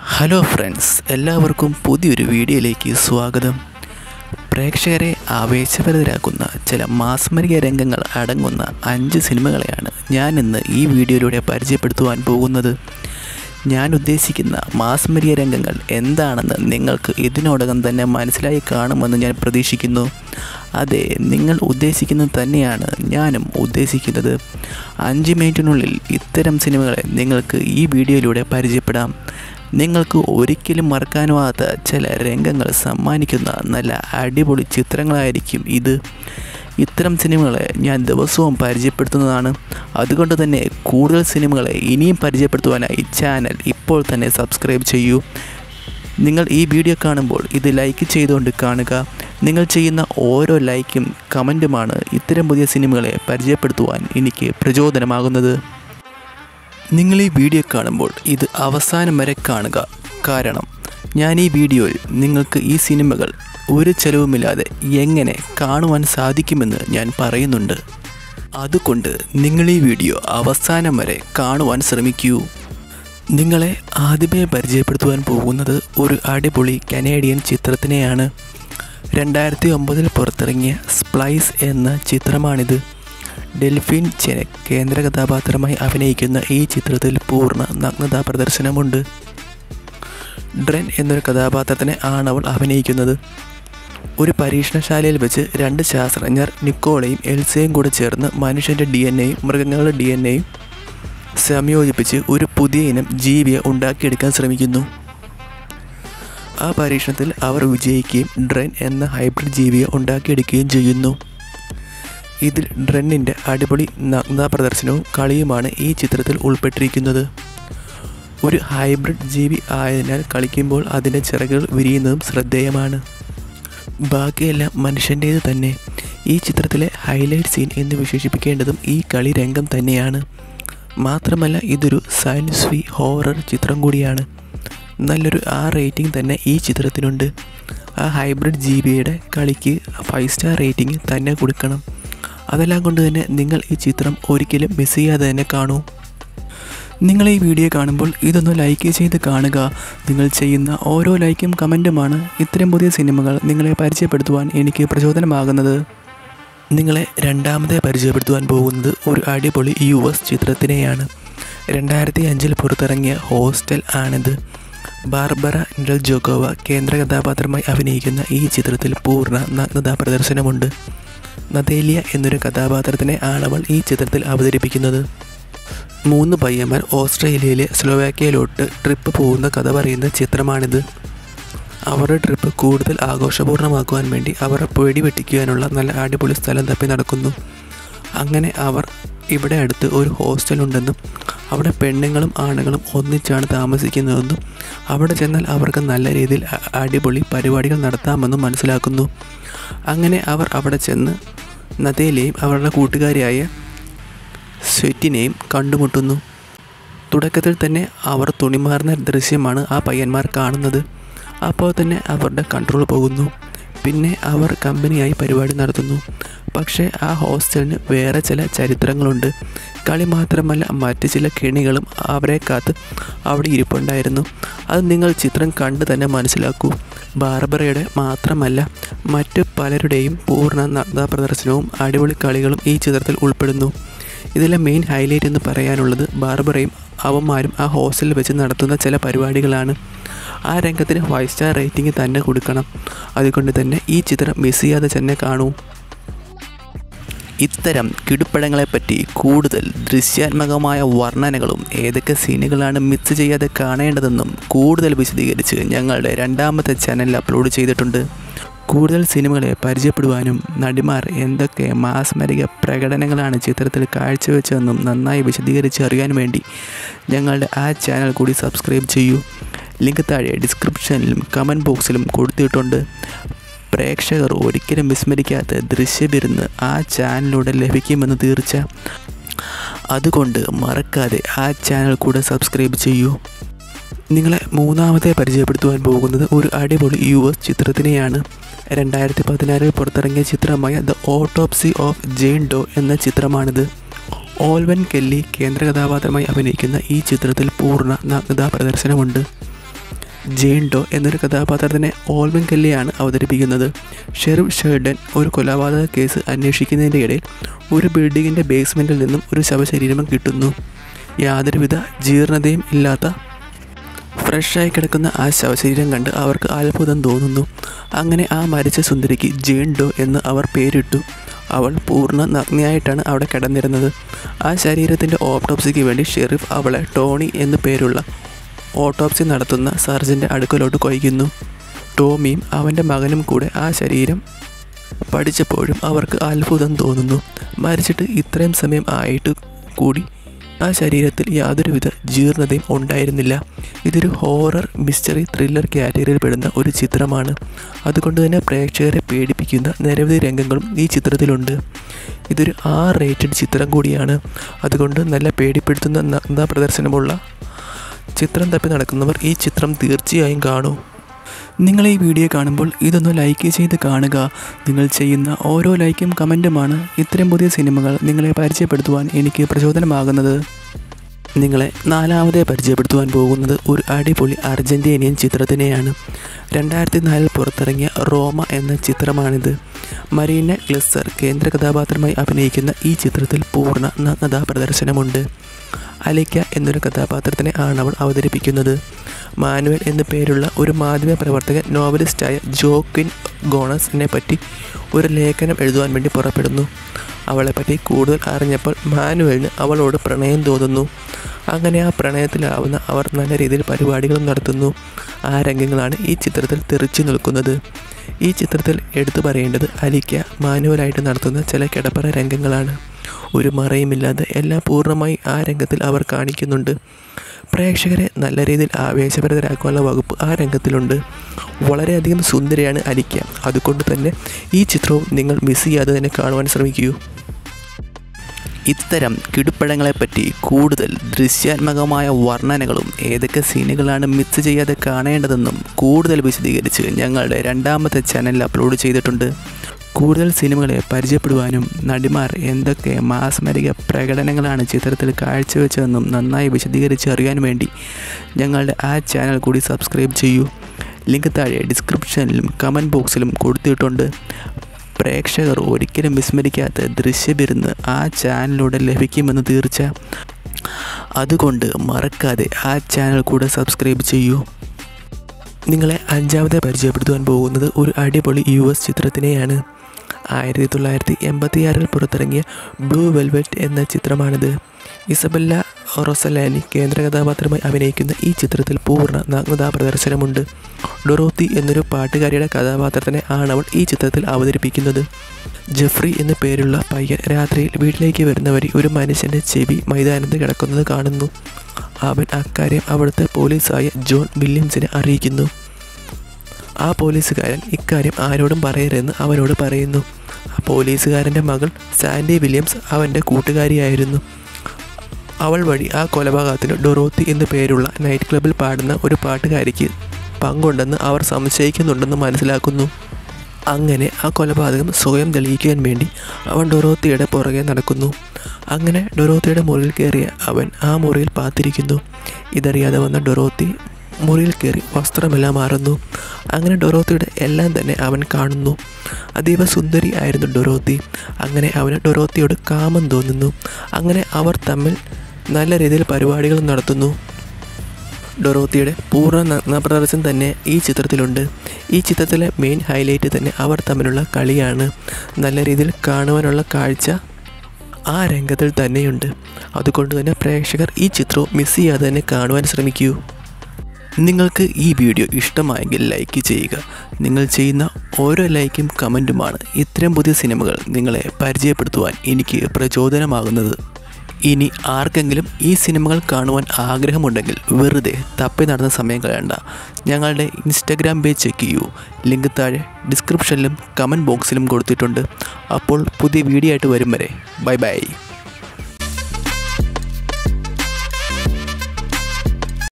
hello friends എല്ലാവർക്കും പുതിയൊരു വീഡിയോയിലേക്ക് സ്വാഗതം പ്രേക്ഷകരെ ആവേശഭരിതരാക്കുന്ന ചില മാസ്മരിക രംഗങ്ങൾ അടങ്ങുന്ന അഞ്ച് സിനിമകളെയാണ് ഞാൻ ഇന്ന് ഈ വീഡിയോയിലൂടെ പരിചയപ്പെടുത്തുവാൻ പോകുന്നത് ഞാൻ ഉദ്ദേശിക്കുന്ന മാസ്മരിക രംഗങ്ങൾ എന്താണെന്ന് നിങ്ങൾക്ക് ഇതിനോടകം തന്നെ മനസ്സിലായി കാണുമെന്ന് ഞാൻ പ്രതീക്ഷിക്കുന്നു അതെ നിങ്ങൾ ഉദ്ദേശിക്കുന്നത് തന്നെയാണ് ഞാനും ഉദ്ദേശിക്കുന്നത് അഞ്ച് മിനിറ്റിനുള്ളിൽ ഇത്തരം സിനിമകളെ നിങ്ങൾക്ക് ഈ വീഡിയോയിലൂടെ പരിചയപ്പെടാം നിങ്ങൾക്ക് ഒരിക്കലും മറക്കാനാവാത്ത ചില രംഗങ്ങൾ സമ്മാനിക്കുന്ന നല്ല അടിപൊളി ചിത്രങ്ങളായിരിക്കും ഇത് ഇത്തരം സിനിമകളെ ഞാൻ ദിവസവും പരിചയപ്പെടുത്തുന്നതാണ് അതുകൊണ്ട് തന്നെ കൂടുതൽ സിനിമകളെ ഇനിയും പരിചയപ്പെടുത്തുവാനായി ചാനൽ ഇപ്പോൾ തന്നെ സബ്സ്ക്രൈബ് ചെയ്യൂ നിങ്ങൾ ഈ വീഡിയോ കാണുമ്പോൾ ഇത് ലൈക്ക് ചെയ്തുകൊണ്ട് കാണുക നിങ്ങൾ ചെയ്യുന്ന ഓരോ ലൈക്കും കമൻറ്റുമാണ് ഇത്തരം പുതിയ സിനിമകളെ പരിചയപ്പെടുത്തുവാൻ എനിക്ക് പ്രചോദനമാകുന്നത് നിങ്ങൾ ഈ വീഡിയോ കാണുമ്പോൾ ഇത് അവസാനം വരെ കാണുക കാരണം ഞാൻ ഈ വീഡിയോയിൽ നിങ്ങൾക്ക് ഈ സിനിമകൾ ഒരു ചെലവുമില്ലാതെ എങ്ങനെ കാണുവാൻ സാധിക്കുമെന്ന് ഞാൻ പറയുന്നുണ്ട് അതുകൊണ്ട് നിങ്ങൾ ഈ വീഡിയോ അവസാനം വരെ കാണുവാൻ ശ്രമിക്കൂ നിങ്ങളെ ആദ്യമേ പരിചയപ്പെടുത്തുവാൻ പോകുന്നത് ഒരു അടിപൊളി കനേഡിയൻ ചിത്രത്തിനെയാണ് രണ്ടായിരത്തി ഒമ്പതിൽ പുറത്തിറങ്ങിയ സ്പ്ലൈസ് എന്ന ചിത്രമാണിത് ഡെൽഫിൻ ചെനക് കേന്ദ്ര കഥാപാത്രമായി അഭിനയിക്കുന്ന ഈ ചിത്രത്തിൽ പൂർണ്ണ നഗ്നതാ പ്രദർശനമുണ്ട് ഡ്രെൻ എന്നൊരു കഥാപാത്രത്തിനെ ആണവൾ അഭിനയിക്കുന്നത് ഒരു പരീക്ഷണശാലയിൽ വെച്ച് രണ്ട് ശാസ്ത്രജ്ഞർ നിക്കോളയും എൽസയും കൂടെ ചേർന്ന് മനുഷ്യൻ്റെ ഡി എൻ എയും മൃഗങ്ങളുടെ ഡി എൻ എയും സംയോജിപ്പിച്ച് ഒരു പുതിയ ഇനം ജീവിയെ ഉണ്ടാക്കിയെടുക്കാൻ ശ്രമിക്കുന്നു ആ പരീക്ഷണത്തിൽ അവർ വിജയിക്കുകയും ഡ്രെൻ എന്ന ഹൈബ്രിഡ് ജീവിയെ ഉണ്ടാക്കിയെടുക്കുകയും ചെയ്യുന്നു ഇതിൽ ഡ്രെന്നിൻ്റെ അടിപൊളി നഗ്നതാ പ്രദർശനവും കളിയുമാണ് ഈ ചിത്രത്തിൽ ഉൾപ്പെട്ടിരിക്കുന്നത് ഒരു ഹൈബ്രിഡ് ജീവി ആയതിനാൽ കളിക്കുമ്പോൾ അതിൻ്റെ ചിറകുകൾ വിരിയുന്നതും ശ്രദ്ധേയമാണ് ബാക്കിയെല്ലാം മനുഷ്യൻ്റേത് തന്നെ ഈ ചിത്രത്തിലെ ഹൈലൈറ്റ് സീൻ എന്ന് വിശേഷിപ്പിക്കേണ്ടതും ഈ കളി രംഗം തന്നെയാണ് മാത്രമല്ല ഇതൊരു സയൻസ് ഫി ഹോറർ ചിത്രം കൂടിയാണ് നല്ലൊരു ആ റേറ്റിംഗ് തന്നെ ഈ ചിത്രത്തിനുണ്ട് ആ ഹൈബ്രിഡ് ജീവിയുടെ കളിക്ക് ഫൈവ് സ്റ്റാർ റേറ്റിംഗ് തന്നെ കൊടുക്കണം അതെല്ലാം കൊണ്ട് തന്നെ നിങ്ങൾ ഈ ചിത്രം ഒരിക്കലും മിസ് ചെയ്യാതെ തന്നെ കാണൂ നിങ്ങൾ ഈ വീഡിയോ കാണുമ്പോൾ ഇതൊന്ന് ലൈക്ക് ചെയ്ത് കാണുക നിങ്ങൾ ചെയ്യുന്ന ഓരോ ലൈക്കും കമൻറ്റുമാണ് ഇത്തരം പുതിയ സിനിമകൾ നിങ്ങളെ പരിചയപ്പെടുത്തുവാൻ എനിക്ക് പ്രചോദനമാകുന്നത് നിങ്ങളെ രണ്ടാമതെ പരിചയപ്പെടുത്തുവാൻ പോകുന്നത് ഒരു അടിപൊളി യു എസ് ചിത്രത്തിനെയാണ് രണ്ടായിരത്തി അഞ്ചിൽ പുറത്തിറങ്ങിയ ഹോസ്റ്റൽ ആണിത് ബാർബറ ഇൻഡൽ ജോക്കോവ കേന്ദ്ര കഥാപാത്രമായി അഭിനയിക്കുന്ന ഈ ചിത്രത്തിൽ പൂർണ്ണ നഗ്നതാ പ്രദർശനമുണ്ട് നദേലിയ എന്നൊരു കഥാപാത്രത്തിനെ ആണവൾ ഈ ചിത്രത്തിൽ അവതരിപ്പിക്കുന്നത് മൂന്ന് പയ്യന്മാർ ഓസ്ട്രേലിയയിലെ സ്ലോവാക്യയിലോട്ട് ട്രിപ്പ് പോകുന്ന കഥ പറയുന്ന ചിത്രമാണിത് അവരുടെ ട്രിപ്പ് കൂടുതൽ ആഘോഷപൂർണ്ണമാക്കുവാൻ വേണ്ടി അവർ പേടി വെട്ടിക്കുവാനുള്ള നല്ല അടിപൊളി സ്ഥലം തപ്പി നടക്കുന്നു അങ്ങനെ അവർ ഇവിടെ അടുത്ത് ഒരു ഹോസ്റ്റലുണ്ടെന്നും അവിടെ പെണ്ണുങ്ങളും ആണുങ്ങളും ഒന്നിച്ചാണ് താമസിക്കുന്നതെന്നും അവിടെ ചെന്നാൽ അവർക്ക് നല്ല രീതിയിൽ അ- അടിപൊളി പരിപാടികൾ നടത്താമെന്നും മനസ്സിലാക്കുന്നു അങ്ങനെ അവർ അവിടെ ചെന്ന് നദയിലെയും അവരുടെ കൂട്ടുകാരിയായ സ്വെറ്റിനെയും കണ്ടുമുട്ടുന്നു തുടക്കത്തിൽ തന്നെ അവർ തുണിമാറുന്ന ദൃശ്യമാണ് ആ പയ്യന്മാർ കാണുന്നത് അപ്പോൾ തന്നെ അവരുടെ കൺട്രോൾ പോകുന്നു പിന്നെ അവർ കമ്പനിയായി പരിപാടി നടത്തുന്നു പക്ഷേ ആ ഹോസ്റ്റലിന് വേറെ ചില ചരിത്രങ്ങളുണ്ട് കളി മാത്രമല്ല മറ്റ് ചില കെണികളും അവരെ കാത്ത് അവിടെ ഇരിപ്പുണ്ടായിരുന്നു അത് നിങ്ങൾ ചിത്രം കണ്ട് തന്നെ മനസ്സിലാക്കൂ ബാർബറയുടെ മാത്രമല്ല മറ്റു പലരുടെയും പൂർണ്ണ നഗ്ന പ്രദർശനവും അടിപൊളി കളികളും ഈ ചിത്രത്തിൽ ഉൾപ്പെടുന്നു ഇതിലെ മെയിൻ ഹൈലൈറ്റ് എന്ന് പറയാനുള്ളത് ബാർബറയും അവന്മാരും ആ ഹോസ്റ്റലിൽ വെച്ച് നടത്തുന്ന ചില പരിപാടികളാണ് ആ രംഗത്തിന് ഫൈവ് സ്റ്റാർ റേറ്റിംഗ് തന്നെ കൊടുക്കണം അതുകൊണ്ട് തന്നെ ഈ ചിത്രം മിസ് ചെയ്യാതെ തന്നെ കാണൂ ഇത്തരം കിടുപ്പഴങ്ങളെപ്പറ്റി കൂടുതൽ ദൃശ്യാത്മകമായ വർണ്ണനകളും ഏതൊക്കെ സീനുകളാണ് മിസ് ചെയ്യാതെ കാണേണ്ടതെന്നും കൂടുതൽ വിശദീകരിച്ച് ഞങ്ങളുടെ രണ്ടാമത്തെ ചാനലിൽ അപ്ലോഡ് ചെയ്തിട്ടുണ്ട് കൂടുതൽ സിനിമകളെ പരിചയപ്പെടുവാനും നടിമാർ എന്തൊക്കെ മാസ്മരിക പ്രകടനങ്ങളാണ് ചിത്രത്തിൽ കാഴ്ചവെച്ചതെന്നും നന്നായി വിശദീകരിച്ച് അറിയാൻ വേണ്ടി ഞങ്ങളുടെ ആ ചാനൽ കൂടി സബ്സ്ക്രൈബ് ചെയ്യൂ ലിങ്ക് താഴെ ഡിസ്ക്രിപ്ഷനിലും കമൻറ്റ് ബോക്സിലും കൊടുത്തിട്ടുണ്ട് പ്രേക്ഷകർ ഒരിക്കലും വിസ്മരിക്കാത്ത ദൃശ്യവിരുന്ന് ആ ചാനലിലൂടെ ലഭിക്കുമെന്ന് തീർച്ച അതുകൊണ്ട് മറക്കാതെ ആ ചാനൽ കൂടെ സബ്സ്ക്രൈബ് ചെയ്യൂ നിങ്ങളെ മൂന്നാമത്തെ പരിചയപ്പെടുത്തുവാൻ പോകുന്നത് ഒരു അടിപൊളി യു എസ് ചിത്രത്തിനെയാണ് രണ്ടായിരത്തി പതിനാറിൽ പുറത്തിറങ്ങിയ ചിത്രമായ the autopsy of Jane Doe എന്ന ചിത്രമാണിത് ഓൽവൻ കെല്ലി കേന്ദ്ര കഥാപാത്രമായി അഭിനയിക്കുന്ന ഈ ചിത്രത്തിൽ പൂർണ്ണ നഗ്നതാ പ്രദർശനമുണ്ട് ജെയിൻ ഡോ എന്നൊരു കഥാപാത്രത്തിനെ ഓൾവിൻ കെല്ലിയാണ് അവതരിപ്പിക്കുന്നത് ഷെറിഫ് ഷെർഡൻ ഒരു കൊലപാതക കേസ് അന്വേഷിക്കുന്നതിൻ്റെ ഇടയിൽ ഒരു ബിൽഡിങ്ങിൻ്റെ ബേസ്മെൻറ്റിൽ നിന്നും ഒരു ശവശരീരം കിട്ടുന്നു യാതൊരുവിധ ജീർണതയും ഇല്ലാത്ത ഫ്രഷായി കിടക്കുന്ന ആ ശവശരീരം കണ്ട് അവർക്ക് അത്ഭുതം തോന്നുന്നു അങ്ങനെ ആ മരിച്ച സുന്ദരിക്ക് ജെയിൻ ഡോ എന്ന് അവർ പേരിട്ടു അവൾ പൂർണ്ണ നഗ്നയായിട്ടാണ് അവിടെ കിടന്നിരുന്നത് ആ ശരീരത്തിൻ്റെ ഓട്ടോപ്സിക്ക് വേണ്ടി ഷെറിഫ് അവളെ ടോണി എന്നു പേരുള്ള ഓട്ടോപ്സി നടത്തുന്ന സർജൻ്റെ അടുക്കലോട്ട് കൊയ്ക്കുന്നു ടോമിയും അവൻ്റെ മകനും കൂടെ ആ ശരീരം പഠിച്ചപ്പോഴും അവർക്ക് അത്ഭുതം തോന്നുന്നു മരിച്ചിട്ട് ഇത്രയും സമയം ആയിട്ട് കൂടി ആ ശരീരത്തിൽ യാതൊരുവിധ ജീർണതയും ഉണ്ടായിരുന്നില്ല ഇതൊരു ഹോറർ മിസ്റ്ററി ത്രില്ലർ കാറ്റഗറിയിൽ പെടുന്ന ഒരു ചിത്രമാണ് അതുകൊണ്ട് തന്നെ പ്രേക്ഷകരെ പേടിപ്പിക്കുന്ന നിരവധി രംഗങ്ങളും ഈ ചിത്രത്തിലുണ്ട് ഇതൊരു ആർ റേറ്റഡ് ചിത്രം കൂടിയാണ് അതുകൊണ്ട് നല്ല പേടിപ്പെടുത്തുന്ന നഗ്ന പ്രദർശനമുള്ള ചിത്രം തപ്പി നടക്കുന്നവർ ഈ ചിത്രം തീർച്ചയായും കാണൂ നിങ്ങൾ ഈ വീഡിയോ കാണുമ്പോൾ ഇതൊന്ന് ലൈക്ക് ചെയ്ത് കാണുക നിങ്ങൾ ചെയ്യുന്ന ഓരോ ലൈക്കും കമൻറ്റുമാണ് ഇത്തരം പുതിയ സിനിമകൾ നിങ്ങളെ പരിചയപ്പെടുത്തുവാൻ എനിക്ക് പ്രചോദനമാകുന്നത് നിങ്ങളെ നാലാമതെ പരിചയപ്പെടുത്തുവാൻ പോകുന്നത് ഒരു അടിപൊളി അർജൻറ്റീനിയൻ ചിത്രത്തിനെയാണ് രണ്ടായിരത്തി നാലിൽ പുറത്തിറങ്ങിയ റോമ എന്ന ചിത്രമാണിത് മരീന ഗ്ലിസർ കേന്ദ്ര കഥാപാത്രമായി അഭിനയിക്കുന്ന ഈ ചിത്രത്തിൽ പൂർണ്ണ നഗ്നതാ പ്രദർശനമുണ്ട് അലിക്ക എന്നൊരു കഥാപാത്രത്തിനെ ആണ് അവൾ അവതരിപ്പിക്കുന്നത് മാനുവൽ എന്നു പേരുള്ള ഒരു മാധ്യമ പ്രവർത്തകൻ നോവലിസ്റ്റായ ജോക്വിൻ ഗോണസിനെ പറ്റി ഒരു ലേഖനം എഴുതുവാൻ വേണ്ടി പുറപ്പെടുന്നു അവളെപ്പറ്റി കൂടുതൽ അറിഞ്ഞപ്പോൾ മാനുവലിന് അവളോട് പ്രണയം തോന്നുന്നു അങ്ങനെ ആ പ്രണയത്തിലാവുന്ന അവർ നല്ല രീതിയിൽ പരിപാടികളും നടത്തുന്നു ആ രംഗങ്ങളാണ് ഈ ചിത്രത്തിൽ തെറിച്ചു നിൽക്കുന്നത് ഈ ചിത്രത്തിൽ എടുത്തു പറയേണ്ടത് അലിക്ക മാനുവലായിട്ട് നടത്തുന്ന ചില കിടപ്പറ രംഗങ്ങളാണ് ഒരു മറയുമില്ലാതെ എല്ലാം പൂർണ്ണമായി ആ രംഗത്തിൽ അവർ കാണിക്കുന്നുണ്ട് പ്രേക്ഷകരെ നല്ല രീതിയിൽ ആവേശഭരിതരാക്കാനുള്ള വകുപ്പ് ആ രംഗത്തിലുണ്ട് വളരെയധികം സുന്ദരിയാണ് അലിക്ക അതുകൊണ്ട് തന്നെ ഈ ചിത്രവും നിങ്ങൾ മിസ് ചെയ്യാതെ തന്നെ കാണുവാൻ ശ്രമിക്കൂ ഇത്തരം കിടുപ്പഴങ്ങളെപ്പറ്റി കൂടുതൽ ദൃശ്യാത്മകമായ വർണ്ണനകളും ഏതൊക്കെ സീനുകളാണ് മിസ് ചെയ്യാതെ കാണേണ്ടതെന്നും കൂടുതൽ വിശദീകരിച്ച് ഞങ്ങളുടെ രണ്ടാമത്തെ ചാനലിൽ അപ്ലോഡ് ചെയ്തിട്ടുണ്ട് കൂടുതൽ സിനിമകളെ പരിചയപ്പെടുവാനും നടിമാർ എന്തൊക്കെ മാസ്മരിക പ്രകടനങ്ങളാണ് ചിത്രത്തിൽ കാഴ്ചവെച്ചതെന്നും നന്നായി വിശദീകരിച്ച് അറിയാൻ വേണ്ടി ഞങ്ങളുടെ ആ ചാനൽ കൂടി സബ്സ്ക്രൈബ് ചെയ്യൂ ലിങ്ക് താഴെ ഡിസ്ക്രിപ്ഷനിലും കമൻറ്റ് ബോക്സിലും കൊടുത്തിട്ടുണ്ട് പ്രേക്ഷകർ ഒരിക്കലും വിസ്മരിക്കാത്ത ദൃശ്യവിരുന്ന് ആ ചാനലിലൂടെ ലഭിക്കുമെന്ന് തീർച്ച അതുകൊണ്ട് മറക്കാതെ ആ ചാനൽ കൂടെ സബ്സ്ക്രൈബ് ചെയ്യൂ നിങ്ങളെ അഞ്ചാമത്തെ പരിചയപ്പെടുത്തുവാൻ പോകുന്നത് ഒരു അടിപൊളി യു എസ് ചിത്രത്തിനെയാണ് ആയിരത്തി തൊള്ളായിരത്തി എൺപത്തിയാറിൽ പുറത്തിറങ്ങിയ ബ്ലൂ വെൽവെറ്റ് എന്ന ചിത്രമാണിത് ഇസബല്ല റൊസലാനി കേന്ദ്ര കഥാപാത്രമായി അഭിനയിക്കുന്ന ഈ ചിത്രത്തിൽ പൂർണ്ണ നഗ്നതാ പ്രദർശനമുണ്ട് ഡൊറോത്തി എന്നൊരു പാട്ടുകാരിയുടെ കഥാപാത്രത്തിനെ ആണവൾ ഈ ചിത്രത്തിൽ അവതരിപ്പിക്കുന്നത് ജെഫ്രി എന്ന പേരുള്ള പയ്യൻ രാത്രിയിൽ വീട്ടിലേക്ക് വരുന്ന വഴി ഒരു മനുഷ്യൻ്റെ ചെവി മൈതാനത്ത് കിടക്കുന്നത് കാണുന്നു അവൻ അക്കാര്യം അവിടുത്തെ പോലീസായ ജോൺ വില്യംസിനെ അറിയിക്കുന്നു ആ പോലീസുകാരൻ ഇക്കാര്യം ആരോടും പറയരുതെന്ന് അവനോട് പറയുന്നു ആ പോലീസുകാരൻ്റെ മകൾ സാൻഡി വില്യംസ് അവൻ്റെ കൂട്ടുകാരിയായിരുന്നു അവൾ വഴി ആ കൊലപാതകത്തിന് ഡൊറോത്തി എന്നു പേരുള്ള നൈറ്റ് ക്ലബിൽ പാടുന്ന ഒരു പാട്ടുകാരിക്ക് പങ്കുണ്ടെന്ന് അവർ സംശയിക്കുന്നുണ്ടെന്ന് മനസ്സിലാക്കുന്നു അങ്ങനെ ആ കൊലപാതകം സ്വയം തെളിയിക്കാൻ വേണ്ടി അവൻ ഡൊറോത്തിയുടെ പുറകെ നടക്കുന്നു അങ്ങനെ ഡൊറോത്തിയുടെ മുറിയിൽ കയറിയ അവൻ ആ മുറിയിൽ പാത്തിരിക്കുന്നു ഇതറിയാതെ വന്ന ഡൊറോത്തി മുറിയിൽ കയറി വസ്ത്രമെല്ലാം മാറുന്നു അങ്ങനെ ഡൊറോത്തിയുടെ എല്ലാം തന്നെ അവൻ കാണുന്നു അതീവ സുന്ദരി ആയിരുന്നു ഡൊറോത്തി അങ്ങനെ അവന് ഡൊറോത്തിയോട് കാമം തോന്നുന്നു അങ്ങനെ അവർ തമ്മിൽ നല്ല രീതിയിൽ പരിപാടികൾ നടത്തുന്നു ഡൊറോത്തിയുടെ പൂർണ്ണ നഗ്ന പ്രദർശനം തന്നെ ഈ ചിത്രത്തിലുണ്ട് ഈ ചിത്രത്തിലെ മെയിൻ ഹൈലൈറ്റ് തന്നെ അവർ തമ്മിലുള്ള കളിയാണ് നല്ല രീതിയിൽ കാണുവാനുള്ള കാഴ്ച ആ രംഗത്തിൽ തന്നെയുണ്ട് അതുകൊണ്ട് തന്നെ പ്രേക്ഷകർ ഈ ചിത്രവും മിസ് ചെയ്യാതെ തന്നെ കാണുവാൻ ശ്രമിക്കൂ നിങ്ങൾക്ക് ഈ വീഡിയോ ഇഷ്ടമായെങ്കിൽ ലൈക്ക് ചെയ്യുക നിങ്ങൾ ചെയ്യുന്ന ഓരോ ലൈക്കും കമൻറ്റുമാണ് ഇത്തരം പുതിയ സിനിമകൾ നിങ്ങളെ പരിചയപ്പെടുത്തുവാൻ എനിക്ക് പ്രചോദനമാകുന്നത് ഇനി ആർക്കെങ്കിലും ഈ സിനിമകൾ കാണുവാൻ ആഗ്രഹമുണ്ടെങ്കിൽ വെറുതെ തപ്പി നടന്ന സമയം കളയണ്ട ഞങ്ങളുടെ ഇൻസ്റ്റഗ്രാം പേജ് ചെക്ക് ചെയ്യൂ ലിങ്ക് താഴെ ഡിസ്ക്രിപ്ഷനിലും കമൻറ്റ് ബോക്സിലും കൊടുത്തിട്ടുണ്ട് അപ്പോൾ പുതിയ വീഡിയോ ആയിട്ട് വരും വരെ ബൈ ബൈ